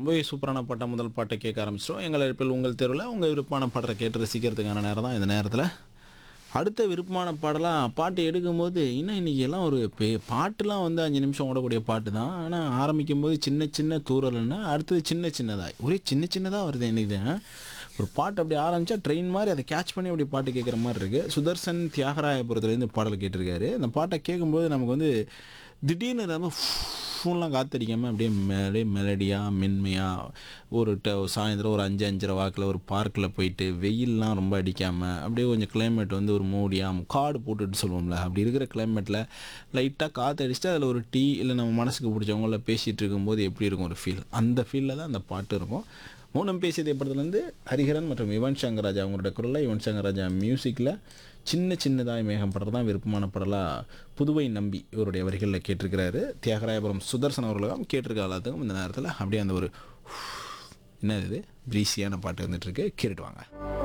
ரொம்பவே சூப்பரான பாட்டை முதல் பாட்டை கேட்க ஆரம்பிச்சிட்டோம் எங்கள் இருப்பில் உங்கள் தெருவில் உங்கள் விருப்பமான பாட்டை கேட்டு ரசிக்கிறதுக்கான நேரம் தான் இந்த நேரத்தில் அடுத்த விருப்பமான பாடலாம் பாட்டு எடுக்கும்போது இன்னும் இன்றைக்கி எல்லாம் ஒரு பே பாட்டுலாம் வந்து அஞ்சு நிமிஷம் ஓடக்கூடிய பாட்டு தான் ஆனால் ஆரம்பிக்கும் போது சின்ன சின்ன தூரல்னா அடுத்தது சின்ன சின்னதாக ஒரே சின்ன சின்னதாக வருது எனக்கு ஒரு பாட்டு அப்படி ஆரம்பித்தா ட்ரெயின் மாதிரி அதை கேட்ச் பண்ணி அப்படி பாட்டு கேட்குற மாதிரி இருக்குது சுதர்சன் தியாகராயபுரத்துலேருந்து பாடல் கேட்டிருக்காரு அந்த பாட்டை கேட்கும்போது நமக்கு வந்து திடீர்னு ரொம்ப ஃபோன்லாம் காத்தடிக்காமல் அப்படியே மேலே மெலடியாக மென்மையாக ஒரு ட சாயந்தரம் ஒரு அஞ்சு அஞ்சரை வாக்கில் ஒரு பார்க்கில் போயிட்டு வெயில்லாம் ரொம்ப அடிக்காமல் அப்படியே கொஞ்சம் கிளைமேட் வந்து ஒரு மூடியாக காடு போட்டுட்டு சொல்லுவோம்ல அப்படி இருக்கிற கிளைமேட்டில் லைட்டாக காற்று அடிச்சுட்டு அதில் ஒரு டீ இல்லை நம்ம மனசுக்கு பிடிச்சவங்கள பேசிகிட்டு இருக்கும்போது எப்படி இருக்கும் ஒரு ஃபீல் அந்த ஃபீலில் தான் அந்த பாட்டு இருக்கும் மௌனம் பேசியதை படத்துலேருந்து ஹரிஹரன் மற்றும் யுவன் சங்கர் ராஜா அவங்களோட குரலில் யுவன் சங்கர் ராஜா மியூசிக்கில் சின்ன சின்னதாய் மேகம் படம் தான் விருப்பமான படலாக புதுவை நம்பி இவருடைய வரிகளில் கேட்டிருக்கிறாரு தியாகராயபுரம் சுதர்சன் அவர்களும் கேட்டிருக்க எல்லாத்துக்கும் இந்த நேரத்தில் அப்படியே அந்த ஒரு என்ன இது பிரீசியான பாட்டு வந்துட்டுருக்கு கேட்டுட்டு வாங்க